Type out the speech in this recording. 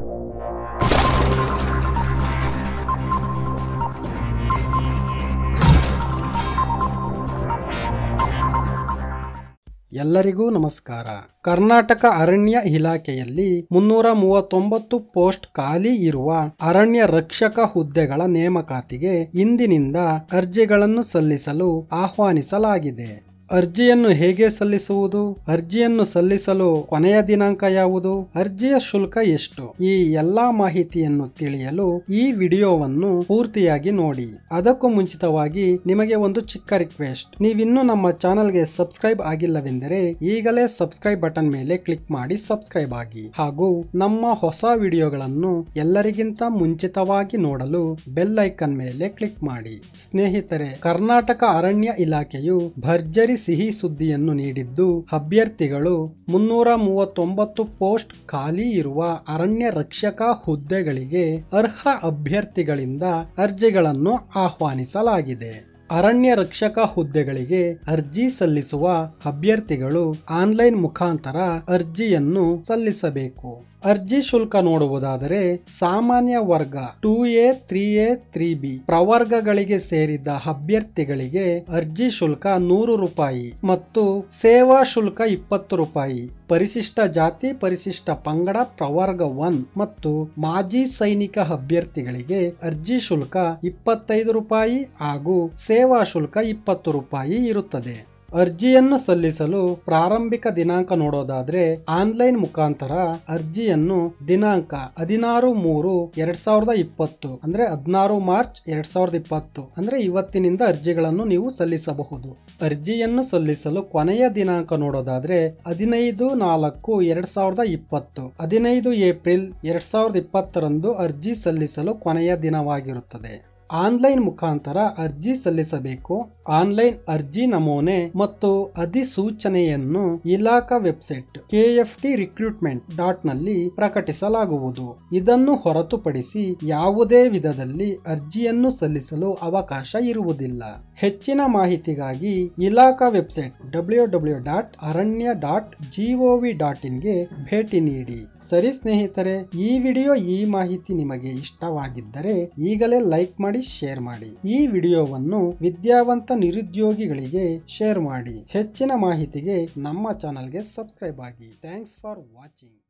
ಎಲ್ಲರಿಗೂ ನಮಸ್ಕಾರ ಕರ್ನಾಟಕ ಅರಣ್ಯ ಇಲಾಖೆಯಲ್ಲಿ ಮುನ್ನೂರ ಮೂವತ್ತೊಂಬತ್ತು ಪೋಸ್ಟ್ ಖಾಲಿ ಇರುವ ಅರಣ್ಯ ರಕ್ಷಕ ಹುದ್ದೆಗಳ ನೇಮಕಾತಿಗೆ ಇಂದಿನಿಂದ ಅರ್ಜಿಗಳನ್ನು ಸಲ್ಲಿಸಲು ಆಹ್ವಾನಿಸಲಾಗಿದೆ ಅರ್ಜಿಯನ್ನು ಹೇಗೆ ಸಲ್ಲಿಸುವುದು ಅರ್ಜಿಯನ್ನು ಸಲ್ಲಿಸಲು ಕೊನೆಯ ದಿನಾಂಕ ಯಾವುದು ಅರ್ಜಿಯ ಶುಲ್ಕ ಎಷ್ಟು ಈ ಎಲ್ಲಾ ಮಾಹಿತಿಯನ್ನು ತಿಳಿಯಲು ಈ ವಿಡಿಯೋವನ್ನು ಪೂರ್ತಿಯಾಗಿ ನೋಡಿ ಅದಕ್ಕೂ ಮುಂಚಿತವಾಗಿ ನಿಮಗೆ ಒಂದು ಚಿಕ್ಕ ರಿಕ್ವೆಸ್ಟ್ ನೀವಿನ್ನೂ ನಮ್ಮ ಚಾನಲ್ಗೆ ಸಬ್ಸ್ಕ್ರೈಬ್ ಆಗಿಲ್ಲವೆಂದರೆ ಈಗಲೇ ಸಬ್ಸ್ಕ್ರೈಬ್ ಬಟನ್ ಮೇಲೆ ಕ್ಲಿಕ್ ಮಾಡಿ ಸಬ್ಸ್ಕ್ರೈಬ್ ಆಗಿ ಹಾಗೂ ನಮ್ಮ ಹೊಸ ವಿಡಿಯೋಗಳನ್ನು ಎಲ್ಲರಿಗಿಂತ ಮುಂಚಿತವಾಗಿ ನೋಡಲು ಬೆಲ್ ಐಕನ್ ಮೇಲೆ ಕ್ಲಿಕ್ ಮಾಡಿ ಸ್ನೇಹಿತರೆ ಕರ್ನಾಟಕ ಅರಣ್ಯ ಇಲಾಖೆಯು ಭರ್ಜರಿ ಸಿಹಿ ಸುದ್ದಿಯನ್ನು ನೀಡಿದ್ದು ಅಭ್ಯರ್ಥಿಗಳು ಮುನ್ನೂರ ಮೂವತ್ತೊಂಬತ್ತು ಪೋಸ್ಟ್ ಖಾಲಿ ಇರುವ ಅರಣ್ಯ ರಕ್ಷಕ ಹುದ್ದೆಗಳಿಗೆ ಅರ್ಹ ಅಭ್ಯರ್ಥಿಗಳಿಂದ ಅರ್ಜಿಗಳನ್ನು ಆಹ್ವಾನಿಸಲಾಗಿದೆ ಅರಣ್ಯ ರಕ್ಷಕ ಹುದ್ದೆಗಳಿಗೆ ಅರ್ಜಿ ಸಲ್ಲಿಸುವ ಅಭ್ಯರ್ಥಿಗಳು ಆನ್ಲೈನ್ ಮುಖಾಂತರ ಅರ್ಜಿಯನ್ನು ಸಲ್ಲಿಸಬೇಕು ಅರ್ಜಿ ಶುಲ್ಕ ನೋಡುವುದಾದರೆ ಸಾಮಾನ್ಯ ವರ್ಗ two A three A three B ಪ್ರವರ್ಗಗಳಿಗೆ ಸೇರಿದ ಅಭ್ಯರ್ಥಿಗಳಿಗೆ ಅರ್ಜಿ ಶುಲ್ಕ ನೂರು ರೂಪಾಯಿ ಮತ್ತು ಸೇವಾ ಶುಲ್ಕ ಇಪ್ಪತ್ತು ರೂಪಾಯಿ ಪರಿಶಿಷ್ಟ ಜಾತಿ ಪರಿಶಿಷ್ಟ ಪಂಗಡ ಪ್ರವರ್ಗ ಒನ್ ಮತ್ತು ಮಾಜಿ ಸೈನಿಕ ಅಭ್ಯರ್ಥಿಗಳಿಗೆ ಅರ್ಜಿ ಶುಲ್ಕ ಇಪ್ಪತ್ತೈದು ರೂಪಾಯಿ ಹಾಗೂ ಸೇವಾ ಶುಲ್ಕ ಇಪ್ಪತ್ತು ರೂಪಾಯಿ ಇರುತ್ತದೆ ಅರ್ಜಿಯನ್ನು ಸಲ್ಲಿಸಲು ಪ್ರಾರಂಭಿಕ ದಿನಾಂಕ ನೋಡೋದಾದ್ರೆ ಆನ್ಲೈನ್ ಮುಖಾಂತರ ಅರ್ಜಿಯನ್ನು ದಿನಾಂಕ ಹದಿನಾರು ಮೂರು ಎರಡ್ ಸಾವಿರದ ಇಪ್ಪತ್ತು ಅಂದ್ರೆ ಹದಿನಾರು ಮಾರ್ಚ್ ಎರಡ್ ಸಾವಿರದ ಇಪ್ಪತ್ತು ಅಂದ್ರೆ ಇವತ್ತಿನಿಂದ ಅರ್ಜಿಗಳನ್ನು ನೀವು ಸಲ್ಲಿಸಬಹುದು ಅರ್ಜಿಯನ್ನು ಸಲ್ಲಿಸಲು ಕೊನೆಯ ದಿನಾಂಕ ನೋಡೋದಾದ್ರೆ ಹದಿನೈದು ನಾಲ್ಕು ಎರಡ್ ಸಾವಿರದ ಇಪ್ಪತ್ತು ಹದಿನೈದು ಏಪ್ರಿಲ್ ಎರಡ್ ಸಾವಿರದ ಇಪ್ಪತ್ತರಂದು ಅರ್ಜಿ ಸಲ್ಲಿಸಲು ಕೊನೆಯ ದಿನವಾಗಿರುತ್ತದೆ ಆನ್ಲೈನ್ ಮುಖಾಂತರ ಅರ್ಜಿ ಸಲ್ಲಿಸಬೇಕು ಆನ್ಲೈನ್ ಅರ್ಜಿ ನಮೂನೆ ಮತ್ತು ಅಧಿಸೂಚನೆಯನ್ನು ಇಲಾಖಾ ವೆಬ್ಸೈಟ್ ಕೆಎಫ್ಟಿ ರಿಕ್ರೂಟ್ಮೆಂಟ್ ಡಾಟ್ ನಲ್ಲಿ ಪ್ರಕಟಿಸಲಾಗುವುದು ಇದನ್ನು ಹೊರತುಪಡಿಸಿ ಯಾವುದೇ ವಿಧದಲ್ಲಿ ಅರ್ಜಿಯನ್ನು ಸಲ್ಲಿಸಲು ಅವಕಾಶ ಇರುವುದಿಲ್ಲ ಹೆಚ್ಚಿನ ಮಾಹಿತಿಗಾಗಿ ಇಲಾಖಾ website W W dot aranya dot GOV dot ಇನ್ಗೆ ಭೇಟಿ ನೀಡಿ ಸರಿ ಸ್ನೇಹಿತರೆ ಈ ವಿಡಿಯೋ ಈ ಮಾಹಿತಿ ನಿಮಗೆ ಇಷ್ಟವಾಗಿದ್ದರೆ ಈಗಲೇ ಲೈಕ್ ಮಾಡಿ ಶೇರ್ ಮಾಡಿ ಈ ವಿಡಿಯೋವನ್ನು ವಿದ್ಯಾವಂತ ನಿರುದ್ಯೋಗಿಗಳಿಗೆ ಶೇರ್ ಮಾಡಿ ಹೆಚ್ಚಿನ ಮಾಹಿತಿಗೆ ನಮ್ಮ ಚಾನಲ್ಗೆ ಸಬ್ಸ್ಕ್ರೈಬ್ ಆಗಿ ಥ್ಯಾಂಕ್ಸ್ ಫಾರ್ ವಾಚಿಂಗ್